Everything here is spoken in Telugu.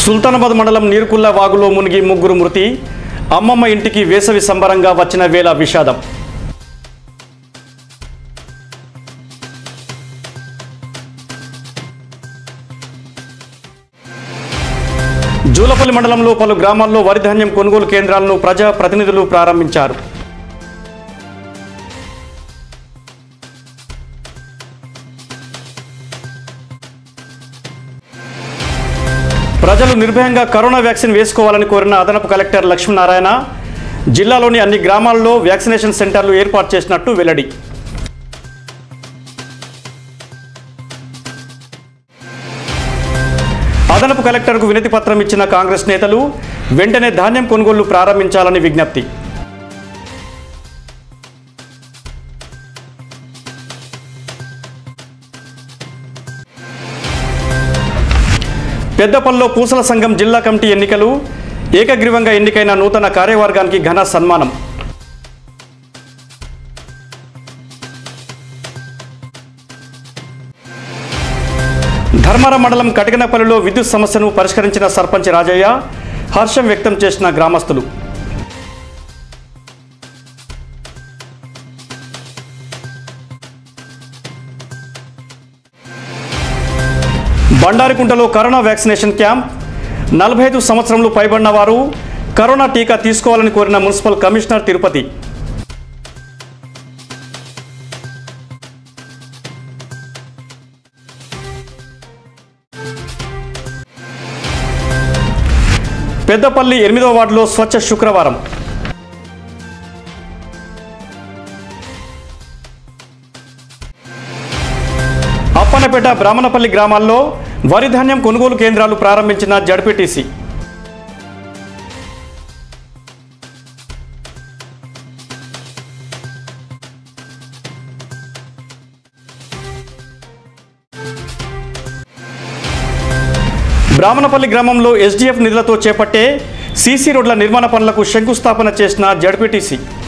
సుల్తానాబాద్ మండలం నీరుకుల్ల వాగులో మునిగి ముగ్గురు మృతి అమ్మమ్మ ఇంటికి వేసవి సంబరంగా వచ్చిన వేళ విషాదం జూలపల్లి మండలంలో పలు గ్రామాల్లో వరి ధాన్యం కొనుగోలు కేంద్రాలను ప్రజా ప్రతినిధులు ప్రారంభించారు ప్రజలు నిర్భయంగా కరోనా వ్యాక్సిన్ వేసుకోవాలని కోరిన అదనపు కలెక్టర్ లక్ష్మీనారాయణ జిల్లాలోని అన్ని గ్రామాల్లో వ్యాక్సినేషన్ సెంటర్లు ఏర్పాటు చేసినట్టు వెల్లడి అదనపు కలెక్టర్కు వినతి పత్రం ఇచ్చిన కాంగ్రెస్ నేతలు వెంటనే ధాన్యం కొనుగోళ్లు ప్రారంభించాలని విజ్ఞప్తి పెద్దపల్లిలో పూసల సంఘం జిల్లా కమిటీ ఎన్నికలు ఏకగ్రీవంగా ఎన్నికైన నూతన కార్యవర్గానికి ఘన సన్మానం ధర్మారం మండలం కటికనపల్లిలో విద్యుత్ సమస్యను పరిష్కరించిన సర్పంచ్ రాజయ్య హర్షం వ్యక్తం చేసిన గ్రామస్తులు బండారికుంటలో కరోనా వ్యాక్సినేషన్ క్యాంప్ నలభై ఐదు సంవత్సరంలో పైబడిన వారు కరోనా టీకా తీసుకోవాలని కోరిన మున్సిపల్ కమిషనర్ తిరుపతి పెద్దపల్లి ఎనిమిదవ వార్డులో స్వచ్ఛ శుక్రవారం అప్పన్నపేట బ్రాహ్మణపల్లి గ్రామాల్లో వరి ధాన్యం కొనుగోలు కేంద్రాలు ప్రారంభించిన జడ్పీటీసీ బ్రాహ్మణపల్లి గ్రామంలో ఎస్డీఎఫ్ నిధులతో చేపట్టే సీసీ రోడ్ల నిర్మాణ పనులకు శంకుస్థాపన చేసిన జడ్పీటీసీ